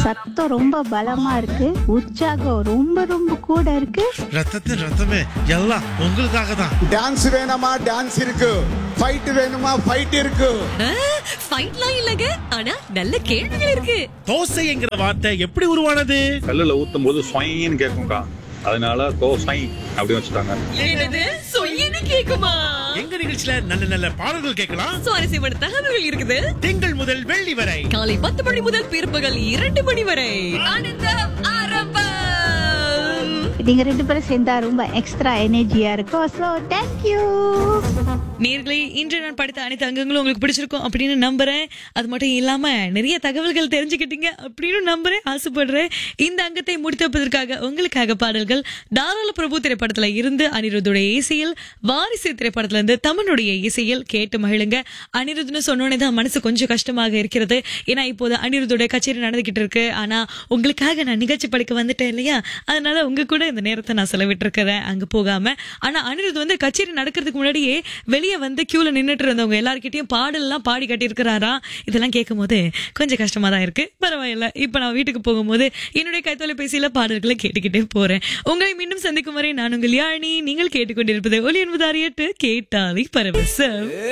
சத்தம் ரொம்ப பலமா இருக்கு உற்சாகம் ரொம்ப ரொம்ப கூட இருக்கு ரத்தத்தின் ரத்தமே எல்லாம் உங்களுக்காக தான் டான்ஸ் வேணுமா டான்ஸ் இருக்கு ஃபைட் வேணுமா ஃபைட் இருக்கு ஃபைட்லாம் இல்லங்க ஆனா நல்ல கேள்விகள் இருக்கு தோசைங்கிற வார்த்தை எப்படி உருவானது கல்லுல ஊத்தும் போது சொயின்னு கேட்கும்க்கா அதனால தோசை அப்படி வச்சுட்டாங்க என்னது சொய்யன்னு கேக்குமா எங்க நிகழ்ச்சியில நல்ல நல்ல பாடல்கள் கேட்கலாம் சுவாரஸ்யமான தகவல்கள் இருக்குது திங்கள் முதல் வெள்ளி வரை காலை பத்து மணி முதல் பிற்பகல் இரண்டு மணி வரை ஆனந்தம் ஆரம்பம் நீங்க ரெண்டு பேரும் சேர்ந்தா ரொம்ப எக்ஸ்ட்ரா எனர்ஜியா இருக்கும் ஸோ தேங்க்யூ நேர்களை இன்று நான் படித்த அனைத்து அங்கங்களும் உங்களுக்கு பிடிச்சிருக்கும் அப்படின்னு நம்புறேன் அது மட்டும் இல்லாம நிறைய தகவல்கள் தெரிஞ்சுக்கிட்டீங்க அப்படின்னு நம்புறேன் ஆசைப்படுறேன் இந்த அங்கத்தை முடித்து வைப்பதற்காக உங்களுக்காக பாடல்கள் தாராள பிரபு திரைப்படத்துல இருந்து அனிருத்துடைய இசையில் வாரிசு திரைப்படத்துல இருந்து தமிழுடைய இசையில் கேட்டு மகிழுங்க அனிருத்னு சொன்னோடனே தான் மனசு கொஞ்சம் கஷ்டமாக இருக்கிறது ஏன்னா இப்போது அனிருத்துடைய கச்சேரி நடந்துகிட்டு இருக்கு ஆனா உங்களுக்காக நான் நிகழ்ச்சி படிக்க வந்துட்டேன் இல்லையா அதனால உங்க கூட இந்த நேரத்தை நான் செலவிட்டு இருக்கிறேன் அங்க போகாம ஆனா அனிருத் வந்து கச்சேரி நடக்கிறதுக்கு முன்னாடியே வெளியே வந்து கியூல நின்னுட்டு இருந்தவங்க எல்லார்கிட்டயும் பாடல்லாம் பாடி கட்டியிருக்கிறாரா இதெல்லாம் கேட்கும் போது கொஞ்சம் கஷ்டமா தான் இருக்கு பரவாயில்ல இப்ப நான் வீட்டுக்கு போகும்போது என்னுடைய கைத்தொலைபேசியில பாடல்களை கேட்டுக்கிட்டே போறேன் உங்களை மீண்டும் சந்திக்கும் வரை நான் உங்கள் யாழினி நீங்கள் கேட்டுக்கொண்டிருப்பது ஒலி என்பது அறியட்டு கேட்டாலி பரவசம்